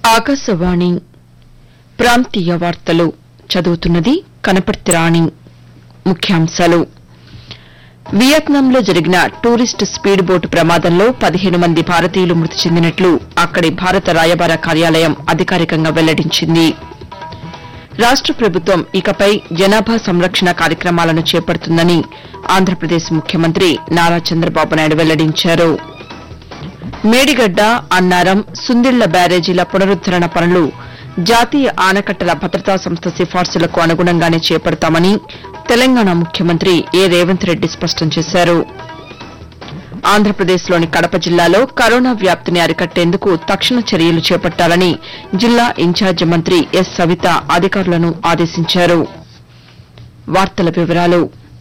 ఆకాశవాణి ప్రాంతీయ వార్తలు చదువుతున్నది కనపర్తి రాణి ముఖ్యాంశాలు వియత్నాంలో జరిగిన టూరిస్ట్ స్పీడ్ బోటు ప్రమాదంలో పదిహేను మంది భారతీయులు మృతి చెందినట్లు అక్కడి భారత రాయబార కార్యాలయం అధికారికంగా వెల్లడించింది రాష్ట ప్రభుత్వం ఇకపై జనాభా సంరక్షణ కార్యక్రమాలను చేపడుతుందని ఆంధ్రప్రదేశ్ ముఖ్యమంత్రి నారా చంద్రబాబు నాయుడు వెల్లడించారు మేడిగడ్డ అన్నారం సుందిళ్ల బ్యారేజీల పునరుద్దరణ పనులు జాతీయ ఆనకట్టల భద్రతా సంస్థ సిఫార్సులకు అనుగుణంగానే చేపడతామని తెలంగాణ ముఖ్యమంత్రి ఏ రేవంత్ రెడ్డి స్పష్టం చేశారు ఆంధ్రప్రదేశ్లోని కడప జిల్లాలో కరోనా వ్యాప్తిని అరికట్టేందుకు తక్షణ చర్యలు చేపట్టాలని జిల్లా ఇన్ఛార్జి మంత్రి ఎస్ సవిత అధికారులను ఆదేశించారు వార్తల వివరాలు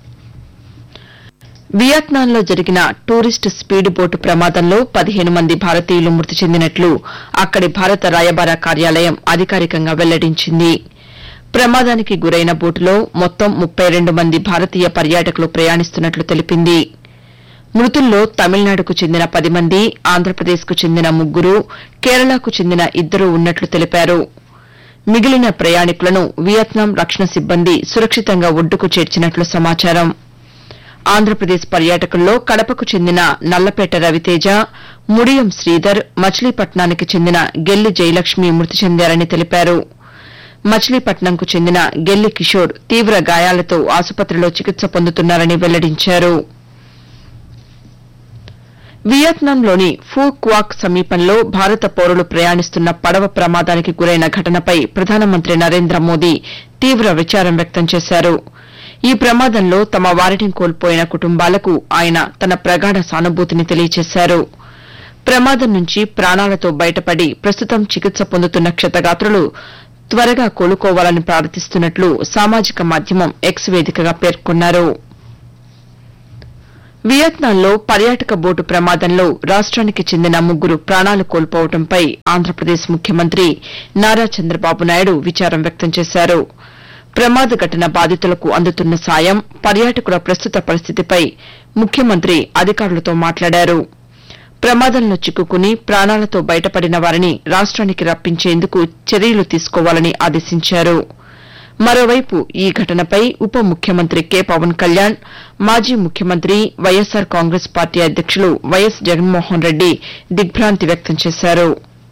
వియత్నాంలో జరిగిన టూరిస్ట్ స్పీడ్ బోటు ప్రమాదంలో పదిహేను మంది భారతీయులు మృతి చెందినట్లు అక్కడి భారత రాయబార కార్యాలయం అధికారికంగా వెల్లడించింది ప్రమాదానికి గురైన బోటులో మొత్తం ముప్పై రెండు మంది భారతీయ పర్యాటకులు ప్రయాణిస్తున్నట్లు తెలిపింది మృతుల్లో తమిళనాడుకు చెందిన పది మంది ఆంధ్రప్రదేశ్కు చెందిన ముగ్గురు కేరళకు చెందిన ఇద్దరు ఉన్నట్లు తెలిపారు మిగిలిన ప్రయాణికులను వియత్నాం రక్షణ సిబ్బంది సురక్షితంగా ఒడ్డుకు చేర్చినట్లు సమాచారం ఆంధ్రప్రదేశ్ పర్యాటకుల్లో కడపకు చెందిన నల్లపేట రవితేజ ముడియం శ్రీధర్ మచిలీపట్నానికి చెందిన గెల్లి జయలక్ష్మి మృతి చెందారని తెలిపారు మచిలీపట్నంకు చెందిన గెల్లి కిషోర్ తీవ్ర గాయాలతో ఆసుపత్రిలో చికిత్స పొందుతున్నారని వెల్లడించారు వియత్నాంలోని ఫూ క్వాక్ సమీపంలో భారత పౌరులు ప్రయాణిస్తున్న పడవ ప్రమాదానికి గురైన ఘటనపై ప్రధానమంత్రి నరేంద్ర మోదీ తీవ్ర విచారం వ్యక్తం చేశారు ఈ ప్రమాదంలో తమ వారిని కోల్పోయిన కుటుంబాలకు ఆయన తన ప్రగాఢ సానుభూతిని తెలియజేశారు ప్రమాదం నుంచి ప్రాణాలతో బయటపడి ప్రస్తుతం చికిత్స పొందుతున్న క్షతగాత్రులు త్వరగా కోలుకోవాలని ప్రార్థిస్తున్నట్లు సామాజిక మాధ్యమం ఎక్స్ వేదికగా పేర్కొన్నారు వియత్నాంలో పర్యాటక బోటు ప్రమాదంలో రాష్ట్రానికి చెందిన ముగ్గురు ప్రాణాలు కోల్పోవడంపై ఆంధ్రప్రదేశ్ ముఖ్యమంత్రి నారా చంద్రబాబు నాయుడు విచారం వ్యక్తం చేశారు ప్రమాద ఘటన బాధితులకు అందుతున్న సాయం పర్యాటకుల ప్రస్తుత పరిస్థితిపై ముఖ్యమంత్రి అధికారులతో మాట్లాడారు ప్రమాదంలో చిక్కుకుని ప్రాణాలతో బయటపడిన వారిని రాష్ట్రానికి రప్పించేందుకు చర్యలు తీసుకోవాలని ఆదేశించారు మరోవైపు ఈ ఘటనపై ఉప ముఖ్యమంత్రి కె పవన్ కళ్యాణ్ మాజీ ముఖ్యమంత్రి వైఎస్సార్ కాంగ్రెస్ పార్టీ అధ్యక్షులు వైఎస్ జగన్మోహన్ రెడ్డి దిగ్భ్రాంతి వ్యక్తం చేశారు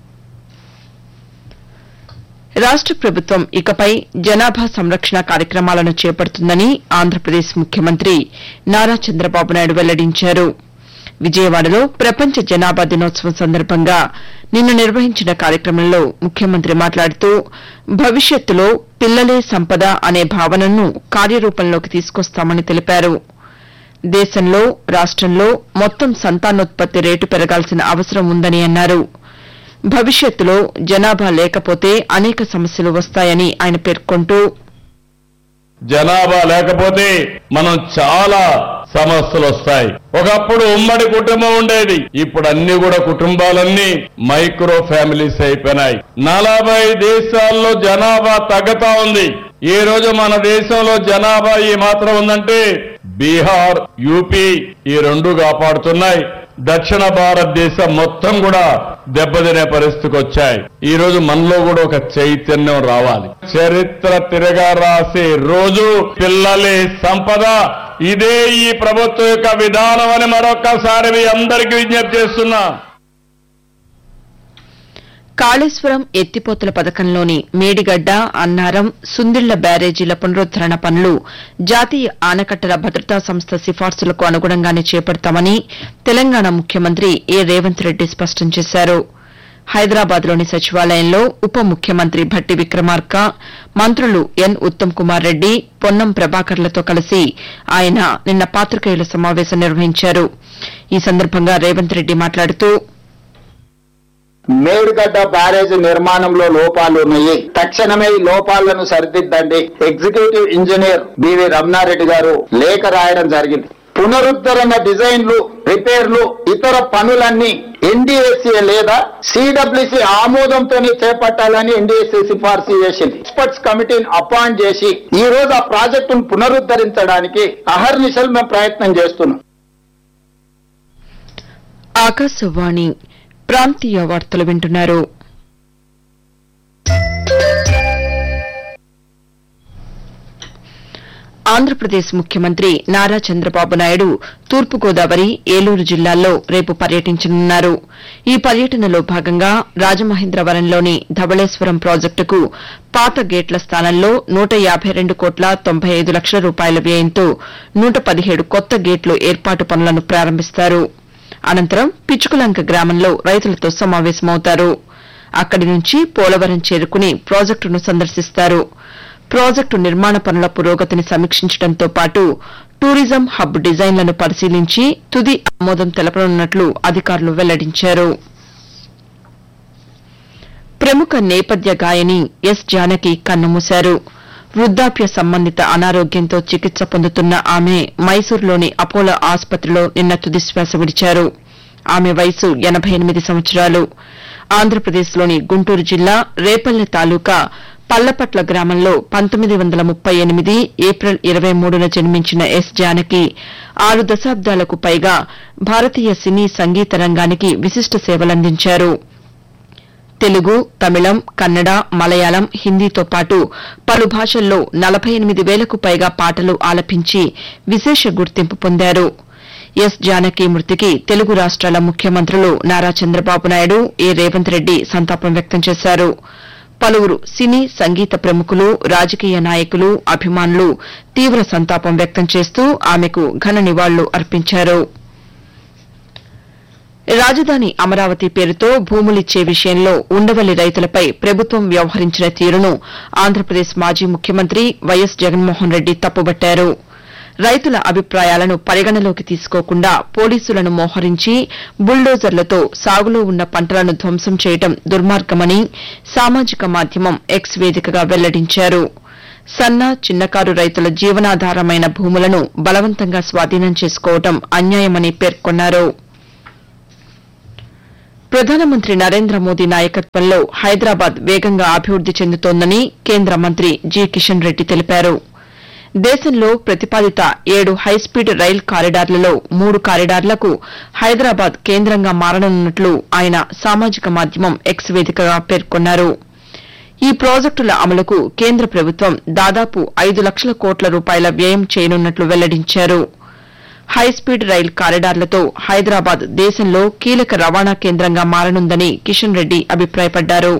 రాష్ట ప్రభుత్వం ఇకపై జనాభా సంరక్షణ కార్యక్రమాలను చేపడుతుందని ఆంధ్రప్రదేశ్ ముఖ్యమంత్రి నారా చంద్రబాబు నాయుడు వెల్లడించారు విజయవాడలో ప్రపంచ జనాభా దినోత్సవం సందర్భంగా నిన్న నిర్వహించిన కార్యక్రమంలో ముఖ్యమంత్రి మాట్లాడుతూ భవిష్యత్తులో పిల్లలే సంపద అనే భావనను కార్యరూపంలోకి తీసుకొస్తామని తెలిపారు దేశంలో రాష్టంలో మొత్తం సంతానోత్పత్తి రేటు పెరగాల్సిన అవసరం ఉందని అన్నారు భవిష్యత్తులో జనాభా లేకపోతే అనేక సమస్యలు వస్తాయని ఆయన పేర్కొంటూ జనాభా లేకపోతే మనం చాలా సమస్యలు వస్తాయి ఒకప్పుడు ఉమ్మడి కుటుంబం ఉండేది ఇప్పుడు అన్ని కూడా కుటుంబాలన్నీ మైక్రో ఫ్యామిలీస్ అయిపోయినాయి నలభై దేశాల్లో జనాభా తగ్గుతా ఉంది ఈ రోజు మన దేశంలో జనాభా ఈ మాత్రం ఉందంటే బీహార్ యూపీ ఈ రెండు కాపాడుతున్నాయి దక్షిణ భారతదేశం మొత్తం కూడా దెబ్బతినే పరిస్థితికి వచ్చాయి ఈ రోజు మనలో కూడా ఒక చైతన్యం రావాలి చరిత్ర తిరగా రాసే రోజు పిల్లలే సంపద ఇదే ఈ ప్రభుత్వం యొక్క విధానం అని మరొక్కసారి మీ అందరికీ విజ్ఞప్తి చేస్తున్నా కాళేశ్వరం ఎత్తిపోతల పథకంలోని మేడిగడ్డ అన్నారం సుందిళ్ల బ్యారేజీల పునరుద్దరణ పనులు జాతీయ ఆనకట్టల భద్రతా సంస్థ సిఫార్సులకు అనుగుణంగానే చేపడతామని తెలంగాణ ముఖ్యమంత్రి ఏ రేవంత్ రెడ్డి స్పష్టం చేశారు హైదరాబాద్లోని సచివాలయంలో ఉప ముఖ్యమంత్రి భట్టి విక్రమార్క మంత్రులు ఎన్ ఉత్తమ్ కుమార్ రెడ్డి పొన్నం ప్రభాకర్లతో కలిసి ఆయన నిన్న పాతికేయుల సమావేశం నిర్వహించారు ఈ సందర్భంగా రేవంత్ రెడ్డి మాట్లాడుతూ మేడిగడ్డ బ్యారేజ్ నిర్మాణంలో లోపాలు ఉన్నాయి తక్షణమే ఈ లోపాలను సరిదిద్దండి ఎగ్జిక్యూటివ్ ఇంజనీర్ బివి రమణారెడ్డి గారు లేఖ రాయడం జరిగింది పునరుద్ధరణ డిజైన్లు రిపేర్లు ఇతర పనులన్నీ ఎన్డీఎస్సీ లేదా సిడబ్ల్యూసి ఆమోదంతోనే చేపట్టాలని ఎన్డీఎస్సీ సిఫార్సు చేసింది ఎక్స్పర్ట్స్ కమిటీని అపాయింట్ చేసి ఈ రోజు ఆ ప్రాజెక్టును పునరుద్ధరించడానికి అహర్నిశలు మేము ప్రయత్నం చేస్తున్నాం ఆకాశవాణి ప్రాంతీయ వార్తలు వింటున్నారు ఆంధ్రప్రదేశ్ ముఖ్యమంత్రి నారా చంద్రబాబు నాయుడు తూర్పుగోదావరి ఏలూరు జిల్లాల్లో రేపు పర్యటించనున్నారు ఈ పర్యటనలో భాగంగా రాజమహేంద్రవరంలోని ధవళేశ్వరం ప్రాజెక్టుకు పాత గేట్ల స్థానంలో నూట యాబై రెండు కోట్ల తొంభై ఐదు లక్షల రూపాయల వ్యయంతో నూట పదిహేడు కొత్త గేట్లు ఏర్పాటు పనులను ప్రారంభిస్తారు అనంతరం పిచ్చుకలంక గ్రామంలో రైతులతో సమావేశమవుతారు అక్కడి నుంచి పోలవరం చేరుకుని ప్రాజెక్టును సందర్శిస్తారు ప్రాజెక్టు నిర్మాణ పనుల పురోగతిని సమీక్షించడంతో పాటు టూరిజం హబ్ డిజైన్లను పరిశీలించి తుది ఆమోదం తెలపనున్నట్లు అధికారులు వెల్లడించారు ప్రముఖ నేపథ్య గాయని ఎస్ జానకి కన్నుమూశారు వృద్ధాప్య సంబంధిత అనారోగ్యంతో చికిత్స పొందుతున్న ఆమె మైసూరులోని అపోలో ఆసుపత్రిలో నిన్న తుదిశ్వాస విడిచారు ఆమె వయసు ఎనబై ఎనిమిది సంవత్సరాలు ఆంధ్రప్రదేశ్లోని గుంటూరు జిల్లా రేపల్లె తాలూకా పల్లపట్ల గ్రామంలో పంతొమ్మిది వందల ముప్పై ఎనిమిది ఏప్రిల్ ఇరవై మూడున జన్మించిన ఎస్ జానకి ఆరు దశాబ్దాలకు పైగా భారతీయ సినీ సంగీత రంగానికి విశిష్ట సేవలందించారు తెలుగు తమిళం కన్నడ మలయాళం హిందీతో పాటు పలు భాషల్లో నలభై ఎనిమిది వేలకు పైగా పాటలు ఆలపించి విశేష గుర్తింపు పొందారు ఎస్ జానకి మృతికి తెలుగు రాష్ట్రాల ముఖ్యమంత్రులు నారా చంద్రబాబు నాయుడు ఏ రేవంత్ రెడ్డి సంతాపం వ్యక్తం చేశారు పలువురు సినీ సంగీత ప్రముఖులు రాజకీయ నాయకులు అభిమానులు తీవ్ర సంతాపం వ్యక్తం చేస్తూ ఆమెకు ఘన నివాళులు అర్పించారు రాజధాని అమరావతి పేరుతో భూములిచ్చే విషయంలో ఉండవల్లి రైతులపై ప్రభుత్వం వ్యవహరించిన తీరును ఆంధ్రప్రదేశ్ మాజీ ముఖ్యమంత్రి వైఎస్ జగన్మోహన్ రెడ్డి తప్పుబట్టారు రైతుల అభిప్రాయాలను పరిగణలోకి తీసుకోకుండా పోలీసులను మోహరించి బుల్డోజర్లతో సాగులో ఉన్న పంటలను ధ్వంసం చేయడం దుర్మార్గమని సామాజిక మాధ్యమం ఎక్స్ వేదికగా వెల్లడించారు సన్న చిన్నకారు రైతుల జీవనాధారమైన భూములను బలవంతంగా స్వాధీనం చేసుకోవడం అన్యాయమని పేర్కొన్నారు ప్రధానమంత్రి నరేంద్ర మోదీ నాయకత్వంలో హైదరాబాద్ వేగంగా అభివృద్ది చెందుతోందని కేంద్ర మంత్రి జి కిషన్ రెడ్డి తెలిపారు దేశంలో ప్రతిపాదిత ఏడు హైస్పీడ్ రైల్ కారిడార్లలో మూడు కారిడార్లకు హైదరాబాద్ కేంద్రంగా మారనున్నట్లు ఆయన సామాజిక మాధ్యమం ఎక్స్ వేదికగా పేర్కొన్నారు ఈ ప్రాజెక్టుల అమలుకు కేంద్ర ప్రభుత్వం దాదాపు ఐదు లక్షల కోట్ల రూపాయల వ్యయం చేయనున్నట్లు వెల్లడించారు హైస్పీడ్ రైల్ కారిడార్లతో హైదరాబాద్ దేశంలో కీలక రవాణా కేంద్రంగా మారనుందని కిషన్ రెడ్డి అభిప్రాయపడ్డారు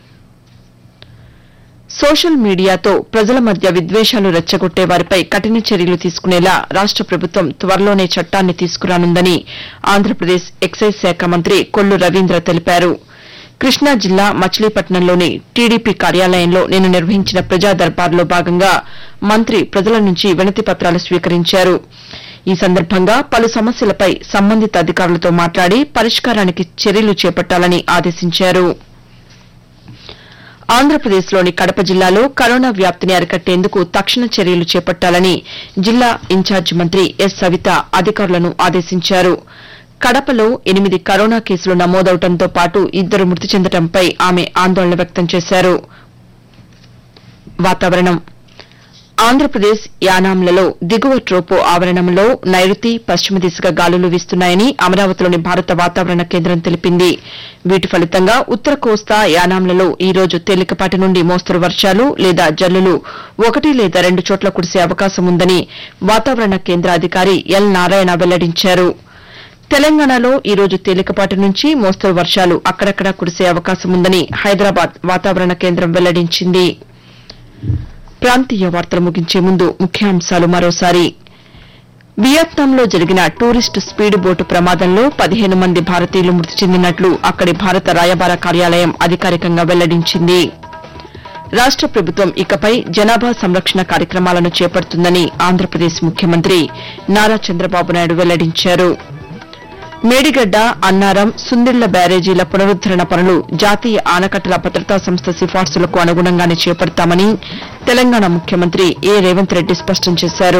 సోషల్ మీడియాతో ప్రజల మధ్య విద్వేషాలు రెచ్చగొట్టే వారిపై కఠిన చర్యలు తీసుకునేలా రాష్ట ప్రభుత్వం త్వరలోనే చట్టాన్ని తీసుకురానుందని ఆంధ్రప్రదేశ్ ఎక్సైజ్ శాఖ మంత్రి కొల్లు రవీంద్ర తెలిపారు కృష్ణా జిల్లా మచిలీపట్నంలోని టీడీపీ కార్యాలయంలో నిన్న నిర్వహించిన ప్రజా దర్బార్లో భాగంగా మంత్రి ప్రజల నుంచి వినతి పత్రాలు స్వీకరించారు ఈ సందర్భంగా పలు సమస్యలపై సంబంధిత అధికారులతో మాట్లాడి పరిష్కారానికి చర్యలు చేపట్టాలని ఆదేశించారు ఆంధ్రప్రదేశ్లోని కడప జిల్లాలో కరోనా వ్యాప్తిని అరికట్టేందుకు తక్షణ చర్యలు చేపట్టాలని జిల్లా ఇన్ఛార్జి మంత్రి ఎస్ సవిత అధికారులను ఆదేశించారు కడపలో ఎనిమిది కరోనా కేసులు నమోదవడంతో పాటు ఇద్దరు మృతి చెందడంపై ఆమె ఆందోళన వ్యక్తం చేశారు వాతావరణం ఆంధ్రప్రదేశ్ యానాంలలో దిగువ ట్రోపో ఆవరణంలో నైరుతి పశ్చిమ దిశగా గాలులు వీస్తున్నాయని అమరావతిలోని భారత వాతావరణ కేంద్రం తెలిపింది వీటి ఫలితంగా ఉత్తర కోస్తా యానాంలలో ఈ రోజు తేలికపాటి నుండి మోస్తరు వర్షాలు లేదా జల్లులు ఒకటి లేదా రెండు చోట్ల కురిసే అవకాశం ఉందని వాతావరణ కేంద్ర అధికారి ఎల్ నారాయణ వెల్లడించారు తెలంగాణలో ఈ రోజు తేలికపాటి నుంచి మోస్తరు వర్షాలు అక్కడక్కడా కురిసే అవకాశం ఉందని హైదరాబాద్ వాతావరణ కేంద్రం వెల్లడించింది ప్రాంతీయ వార్తలు ముగించే ముందు ముఖ్యాంశాలు మరోసారి వియత్నాంలో జరిగిన టూరిస్టు స్పీడ్ బోటు ప్రమాదంలో పదిహేను మంది భారతీయులు మృతి చెందినట్లు అక్కడి భారత రాయబార కార్యాలయం అధికారికంగా వెల్లడించింది రాష్ట ప్రభుత్వం ఇకపై జనాభా సంరక్షణ కార్యక్రమాలను చేపడుతుందని ఆంధ్రప్రదేశ్ ముఖ్యమంత్రి నారా చంద్రబాబు నాయుడు వెల్లడించారు మేడిగడ్డ అన్నారం సుందిళ్ల బ్యారేజీల పునరుద్దరణ పనులు జాతీయ ఆనకట్టల భద్రతా సంస్థ సిఫార్సులకు అనుగుణంగానే చేపడతామని తెలంగాణ ముఖ్యమంత్రి ఏ రేవంత్ రెడ్డి స్పష్టం చేశారు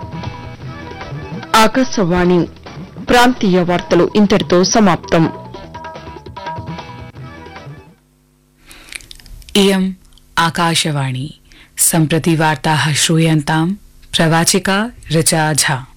ఆకాశవాణి ప్రాంతీయ వార్తలు ఇంతటితో సమాప్తం इयम् आकाशवाणी सम्प्रति वार्ताः श्रूयन्ताम् प्रवाचिका ऋचा झा